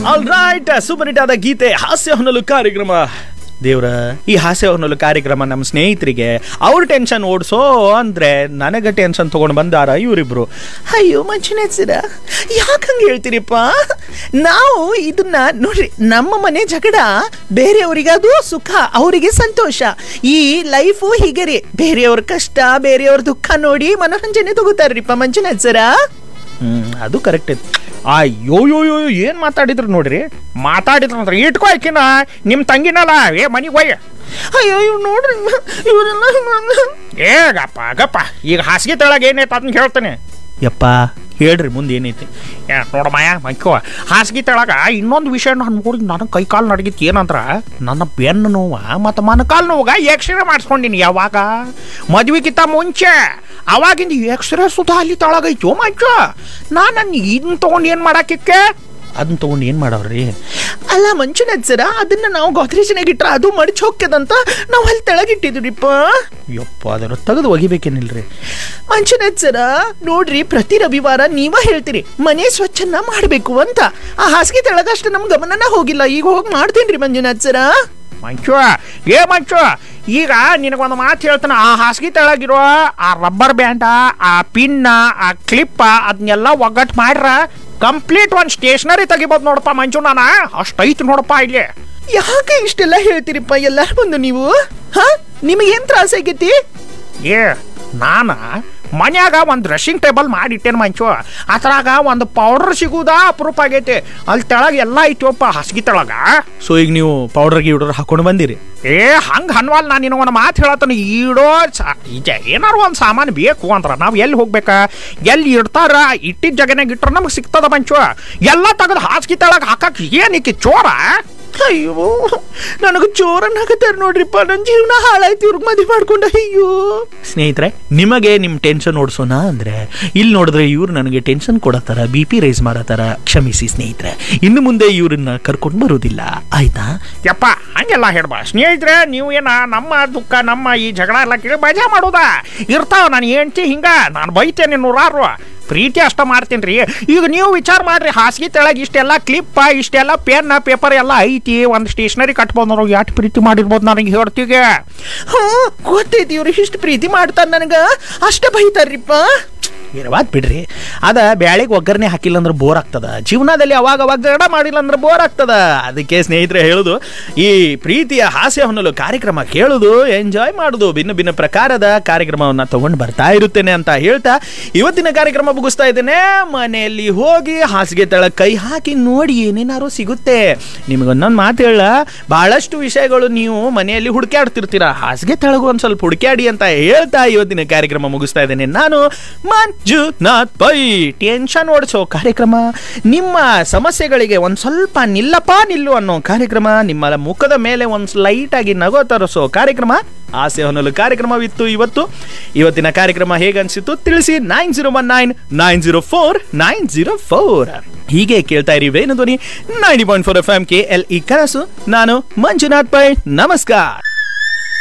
all right super hit ಆದ ಗೀತೆ ಹಾಸ್ಯ ಹೊನ್ನಲು ಕಾರ್ಯಕ್ರಮ ದೇವ್ರ ಈ ಹಾಸ್ಯ ಹೊನ್ನಲು ಕಾರ್ಯಕ್ರಮ ನಮ್ಮ ಸ್ನೇಹಿತರಿಗೆ ಅವ್ರ ಟೆನ್ಷನ್ ಓಡಿಸೋ ಅಂದ್ರೆ ನನಗೆ ಟೆನ್ಷನ್ ತಗೊಂಡು ಬಂದಾರ ಇವರಿಬ್ರು ಅಯ್ಯೋ ಮಂಜುನಾಥ್ ಸರ ಯಾಕಂಗೆ ಹೇಳ್ತೀರಿಪ್ಪ ನಾವು ಇದನ್ನ ನೋಡ್ರಿ ನಮ್ಮ ಮನೆ ಜಗಳ ಬೇರೆಯವರಿಗೆ ಅದು ಸುಖ ಅವರಿಗೆ ಸಂತೋಷ ಈ ಲೈಫು ಹೀಗೆ ರೀ ಬೇರೆಯವ್ರ ಕಷ್ಟ ಬೇರೆಯವ್ರ ದುಃಖ ನೋಡಿ ಮನೋರಂಜನೆ ತಗೋತಾರ್ರಿಪ್ಪ ಮಂಜುನಾಥ್ ಸರ ಹ್ಮ್ ಅದು ಕರೆಕ್ಟ್ ಐತಿ ಅಯ್ಯೋ ಯೋ ಯೋ ಯೋ, ಏನ್ ಮಾತಾಡಿದ್ರು ನೋಡ್ರಿ ಮಾತಾಡಿದ್ರು ಅಂದ್ರೆ ಇಟ್ಕೋ ಆಕಿನ ನಿಮ್ ತಂಗಿನಲ್ಲ ಏ ಮನಿಗೆ ಹೋಯ್ ಅಯ್ಯೋ ಇವ್ ನೋಡ್ರಿ ಇವರೆಲ್ಲ ಏ ಗಪ್ಪ ಗಪ್ಪ ಈಗ ಹಾಸಿಗೆ ತೆಳಗ ಏನೈತೆ ಅದನ್ನ ಹೇಳ್ತೇನೆ ಯಪ್ಪ ಹೇಳ್ರಿ ಮುಂದೆ ಏನೈತಿ ಏ ನೋಡ ಮಾಯ ಮಂಕೋ ಹಾಸಿಗೆ ತೆಳಗ ಇನ್ನೊಂದು ವಿಷಯ ನಾನು ನೋಡಿ ನನಗೆ ಕೈ ಕಾಲು ನಡಗಿತ್ತು ಏನಂದ್ರ ನನ್ನ ಬೆನ್ನು ನೋವ ಮತ್ತು ಮೊಣಕಾಲು ನೋವಾಗ ಎಕ್ಸ್ರೇ ಮಾಡಿಸ್ಕೊಂಡಿನಿ ಯಾವಾಗ ಮದ್ವಿಗಿಂತ ಮುಂಚೆ ಅವಾಗಿಂದ ಎಕ್ಸ್ರೇ ಸುಧಾ ಅಲ್ಲಿ ತೆಳಗೈತೋ ಮಂಚ ನಾನು ನನ್ನ ಇದನ್ನ ತೊಗೊಂಡು ಏನು ಮಾಡಾಕಿಕ್ಕೆ ಅದನ್ನ ತೊಗೊಂಡು ಏನು ಮಾಡವ್ರಿ ಅಲ್ಲ ಮಂಜುನಾಥ್ ಸರ ಅದನ್ನ ನಾವು ಗೋದ್ರೇಜ್ನಾಗ ಇಟ್ರ ಅದು ಮಡಿಚ್ ಹೋಗ್ತದಂತ ನಾವು ಅಲ್ಲಿ ತೆಳಗಿಟ್ಟಿದ್ರಿಪ್ಪ ಯಪ್ಪ ಅದನ್ನು ತೆಗೆದು ಒಗಿಬೇಕೇನಿಲ್ರಿ ಮಂಜುನಾಥ್ ಸರ ನೋಡ್ರಿ ಪ್ರತಿ ರವಿವಾರ ನೀವ ಹೇಳ್ತೀರಿ ಮನೆ ಸ್ವಚ್ಛನ್ನ ಮಾಡಬೇಕು ಅಂತ ಆ ಹಾಸಿಗೆ ತೆಳಗಷ್ಟು ನಮ್ ಗಮನನ ಹೋಗಿಲ್ಲ ಈಗ ಹೋಗಿ ಮಾಡ್ತೇನ್ರಿ ಮಂಜುನಾಥ್ ಸರ ಮಂಚು ಏ ಮಂಚು ಈಗ ನಿನಗೊಂದು ಮಾತು ಹೇಳ್ತಾನೆ ಆ ಹಾಸಿಗೆ ತೆಳಗಿರೋ ಆ ರಬ್ಬರ್ ಬ್ಯಾಂಡ ಆ ಪಿನ್ನ ಆ ಕ್ಲಿಪ್ಪ ಅದನ್ನೆಲ್ಲ ಒಗ್ಗಟ್ಟು ಮಾಡ್ರ ಕಂಪ್ಲೀಟ್ ಒಂದು ಸ್ಟೇಷನರಿ ತೆಗಿಬೋದು ನೋಡಪ್ಪ ಮಂಚು ನಾನ ಅಷ್ಟೈತಿ ನೋಡಪ್ಪ ಇಲ್ಲಿ ಯಾಕೆ ಇಷ್ಟೆಲ್ಲ ಹೇಳ್ತೀರಿಪ್ಪ ಎಲ್ಲಾರ ಬಂದು ನೀವು ಹಾ ನಿಮಗೇನ್ ತ್ರಾಸ ಆಗೈತಿ ಏ ನಾನ ಮನ್ಯಾಗ ಒಂದು ಡ್ರೆಸ್ಸಿಂಗ್ ಟೇಬಲ್ ಮಾಡಿಟ್ಟೇನು ಮಂಚು ಅದ್ರಾಗ ಒಂದು ಪೌಡರ್ ಸಿಗುದಾ ಅಪರೂಪ ಆಗೈತೆ ಅಲ್ಲಿ ತೆಳಗ ಎಲ್ಲ ಐತಿವಪ್ಪ ಹಾಸಿಗೆ ತೆಳಗ ಸೊ ಈಗ ನೀವು ಪೌಡರ್ ಗಿಡರ್ ಹಾಕೊಂಡು ಬಂದಿರಿ ಏ ಹಂಗ ಹನ್ವಾಲ್ ನಾನು ನಿನಗೆ ಒಂದು ಮಾತು ಹೇಳತ್ತನ ಈಡೋ ಸ- ಈಗ ಏನಾರು ಒಂದು ಸಾಮಾನು ಬೇಕು ಅಂದ್ರ ನಾವು ಎಲ್ಲಿ ಹೋಗ್ಬೇಕಾ ಎಲ್ಲಿ ಇಡ್ತಾರ ಇಟ್ಟಿದ್ದ ಜಗನಾಗ ಇಟ್ರ ನಮಗೆ ಸಿಗ್ತದ ಮಂಚು ಎಲ್ಲ ತೆಗೆದು ಹಾಸಿಗೆ ತೆಳಗ ಹಾಕಕ್ ಏನಿಕ್ಕೆ ಚೋರ ಅಯ್ಯೋ ನನಗೆ ಚೋರನ್ನಾಗತ್ತಾರ ನೋಡ್ರಿಪ್ಪ ನನ್ನ ಜೀವನ ಹಾಳಾಯ್ತು ಇವ್ರಿಗೆ ಮದುವೆ ಮಾಡ್ಕೊಂಡ ಅಯ್ಯೋ ಸ್ನೇಹಿತರೆ ನಿಮಗೆ ನಿಮ್ಮ ಟೆನ್ಷನ್ ಓಡಿಸೋಣ ಅಂದ್ರೆ ಇಲ್ಲಿ ನೋಡಿದ್ರೆ ಇವ್ರು ನನಗೆ ಟೆನ್ಷನ್ ಕೊಡತ್ತಾರ ಬಿ ಪಿ ರೈಸ್ ಮಾಡತ್ತಾರ ಕ್ಷಮಿಸಿ ಸ್ನೇಹಿತರೆ ಇನ್ನು ಮುಂದೆ ಇವ್ರನ್ನ ಕರ್ಕೊಂಡು ಬರೋದಿಲ್ಲ ಆಯ್ತಾ ಯಪ್ಪ ಹಂಗೆಲ್ಲ ಹೇಳ್ಬಾ ಸ್ನೇಹಿತರೆ ನೀವು ಏನ ನಮ್ಮ ದುಃಖ ನಮ್ಮ ಈ ಜಗಳ ಎಲ್ಲ ಕೇಳಿ ಮಜಾ ಮಾಡೋದಾ ಇರ್ತಾವ ನಾನು ಹೇಳ್ತಿ ಹಿಂಗ ನಾನು ಬೈತೇನೆ ನೂರಾರು ಪ್ರೀತಿ ಅಷ್ಟ ಮಾಡ್ತೀನಿ ರೀ ಈಗ ನೀವು ವಿಚಾರ ಮಾಡ್ರಿ ಹಾಸಿಗೆ ತೆಳಗೆ ಇಷ್ಟೆಲ್ಲ ಕ್ಲಿಪ್ ಇಷ್ಟೆಲ್ಲ ಪೆನ್ ಪೇಪರ್ ಎಲ್ಲ ಐತಿ ಒಂದು ಸ್ಟೇಷನರಿ ಕಟ್ಬೋದು ನಾವು ಯಾಟ್ ಪ್ರೀತಿ ಮಾಡಿರ್ಬೋದು ನನಗೆ ಹೇಳ್ತೀಗೆ ಹ್ಞೂ ಗೊತ್ತೈತಿ ಇವ್ರು ಇಷ್ಟು ಪ್ರೀತಿ ಮಾಡ್ತಾರೆ ನನಗೆ ಅಷ್ಟ ಬೈತಾರ್ರಿಪ್ಪ ಇರವಾದ್ ಬಿಡ್ರಿ ಅದ ಬ್ಯಾಳಿಗೆ ಒಗ್ಗರಣೆ ಹಾಕಿಲ್ಲ ಅಂದ್ರೆ ಬೋರ್ ಆಗ್ತದ ಜೀವನದಲ್ಲಿ ಅವಾಗ ಅವಾಗ ಜಗಳ ಮಾಡಿಲ್ಲ ಅಂದ್ರೆ ಬೋರ್ ಆಗ್ತದ ಅದಕ್ಕೆ ಸ್ನೇಹಿತರೆ ಹೇಳುದು ಈ ಪ್ರೀತಿಯ ಹಾಸ್ಯ ಹೊನ್ನಲು ಕಾರ್ಯಕ್ರಮ ಕೇಳುದು ಎಂಜಾಯ್ ಮಾಡುದು ಭಿನ್ನ ಭಿನ್ನ ಪ್ರಕಾರದ ಕಾರ್ಯಕ್ರಮವನ್ನ ತಗೊಂಡು ಬರ್ತಾ ಇರುತ್ತೇನೆ ಅಂತ ಹೇಳ್ತಾ ಇವತ್ತಿನ ಕಾರ್ಯಕ್ರಮ ಮುಗಿಸ್ತಾ ಇದ್ದೇನೆ ಮನೆಯಲ್ಲಿ ಹೋಗಿ ಹಾಸಿಗೆ ತಳ ಕೈ ಹಾಕಿ ನೋಡಿ ಏನೇನಾರು ಸಿಗುತ್ತೆ ನಿಮಗೊಂದೊಂದು ಮಾತು ಹೇಳ ಬಹಳಷ್ಟು ವಿಷಯಗಳು ನೀವು ಮನೆಯಲ್ಲಿ ಹುಡುಕ್ಯಾಡ್ತಿರ್ತೀರ ಹಾಸಿಗೆ ತೆಳಗು ಒಂದ್ ಸ್ವಲ್ಪ ಹುಡುಕ್ಯಾಡಿ ಅಂತ ಹೇಳ್ತಾ ಇವತ್ತಿನ ಕಾರ್ಯಕ್ರಮ ಮುಗಿಸ್ತಾ ಇದ್ದೇನೆ ನಾನು ಮಂಜುನಾಥ್ ಪೈ ಟೆನ್ಷನ್ ಓಡಿಸೋ ಕಾರ್ಯಕ್ರಮ ನಿಮ್ಮ ಸಮಸ್ಯೆಗಳಿಗೆ ಒಂದ್ ಸ್ವಲ್ಪ ನಿಲ್ಲಪ್ಪ ನಿಲ್ಲು ಅನ್ನೋ ಕಾರ್ಯಕ್ರಮ ನಿಮ್ಮ ಮುಖದ ಮೇಲೆ ಒಂದ್ ಲೈಟ್ ಆಗಿ ನಗೋ ತರಿಸೋ ಕಾರ್ಯಕ್ರಮ ಆಸೆ ಹೊನ್ನಲು ಕಾರ್ಯಕ್ರಮವಿತ್ತು ಇವತ್ತು ಇವತ್ತಿನ ಕಾರ್ಯಕ್ರಮ ಹೇಗನ್ಸಿತ್ತು ತಿಳಿಸಿ nine zero one nine nine zero four nine zero four ಹೀಗೆ ಕೇಳ್ತಾ ಇರಿ Venu Dhwani ninety point four F M K L E Kanasu ನಾನು ಮಂಜುನಾಥ್ ಪೈ ನಮಸ್ಕಾರ